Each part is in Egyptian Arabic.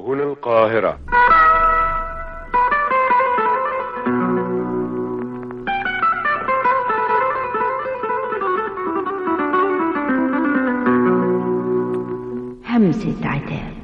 هنا القاهرة همسة عتاب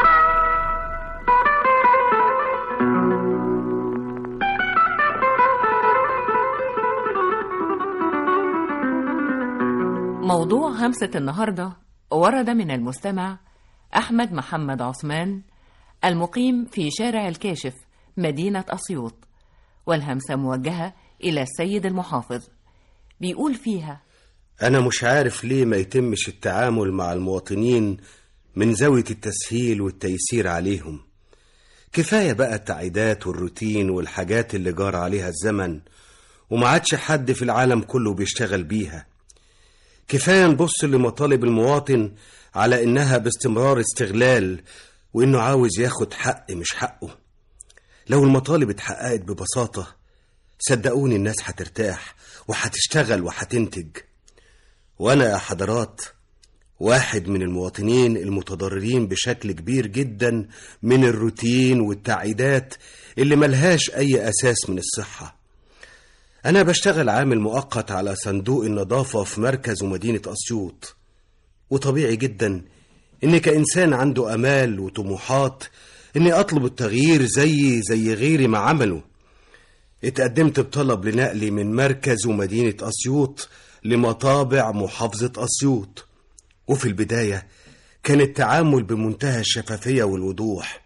موضوع همسة النهاردة ورد من المستمع أحمد محمد عثمان المقيم في شارع الكاشف مدينة أسيوط والهمسة موجهة إلى السيد المحافظ بيقول فيها أنا مش عارف ليه ما يتمش التعامل مع المواطنين من زاوية التسهيل والتيسير عليهم كفاية بقى التعيدات والروتين والحاجات اللي جار عليها الزمن وما عادش حد في العالم كله بيشتغل بيها كفاية نبص لمطالب المواطن على إنها باستمرار استغلال وإنه عاوز ياخد حق مش حقه لو المطالب اتحققت ببساطة صدقوني الناس هترتاح وهتشتغل وهتنتج وأنا يا حضرات واحد من المواطنين المتضررين بشكل كبير جدا من الروتين والتعييدات اللي ملهاش أي أساس من الصحة أنا بشتغل عامل مؤقت على صندوق النظافة في مركز ومدينة أسيوط وطبيعي جدا إني كإنسان عنده أمال وطموحات إني أطلب التغيير زي زي غيري ما عملوا اتقدمت بطلب لنقلي من مركز ومدينة أسيوط لمطابع محافظة أسيوط وفي البداية كان التعامل بمنتهى الشفافية والوضوح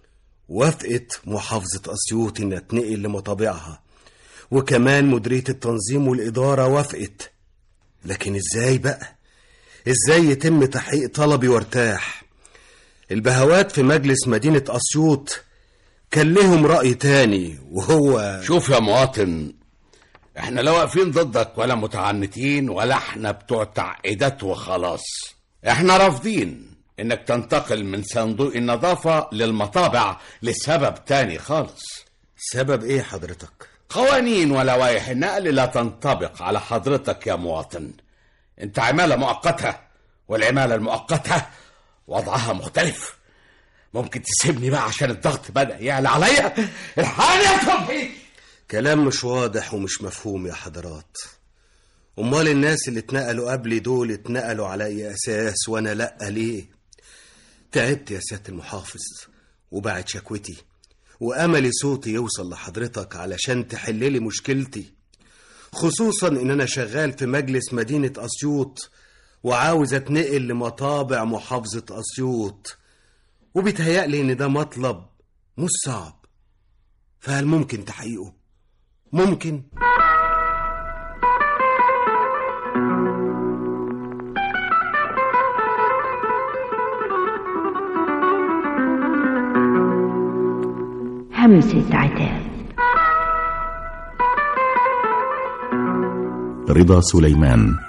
وافقت محافظة أسيوط إن أتنقل لمطابعها وكمان مديرية التنظيم والإدارة وافقت لكن إزاي بقى؟ إزاي يتم تحقيق طلبي وارتاح؟ البهوات في مجلس مدينة أسيوط كان لهم رأي تاني وهو شوف يا مواطن احنا لا واقفين ضدك ولا متعنتين ولا احنا بتوع تعقيدات وخلاص احنا رافضين انك تنتقل من صندوق النظافة للمطابع لسبب تاني خالص سبب إيه حضرتك؟ قوانين ولوائح النقل لا تنطبق على حضرتك يا مواطن انت عمالة مؤقتة والعمالة المؤقتة وضعها مختلف ممكن تسيبني بقى عشان الضغط بدأ يعلى عليا الحقني يا صبحي كلام مش واضح ومش مفهوم يا حضرات امال الناس اللي اتنقلوا قبلي دول اتنقلوا على اي اساس وانا لا ليه تعبت يا سياده المحافظ وبعت شكوتي واملي صوتي يوصل لحضرتك علشان تحللي مشكلتي خصوصا ان انا شغال في مجلس مدينه اسيوط وعاوز اتنقل لمطابع محافظه اسيوط وبيتهيألي ان ده مطلب مش صعب فهل ممكن تحقيقه ممكن همسة عتاب رضا سليمان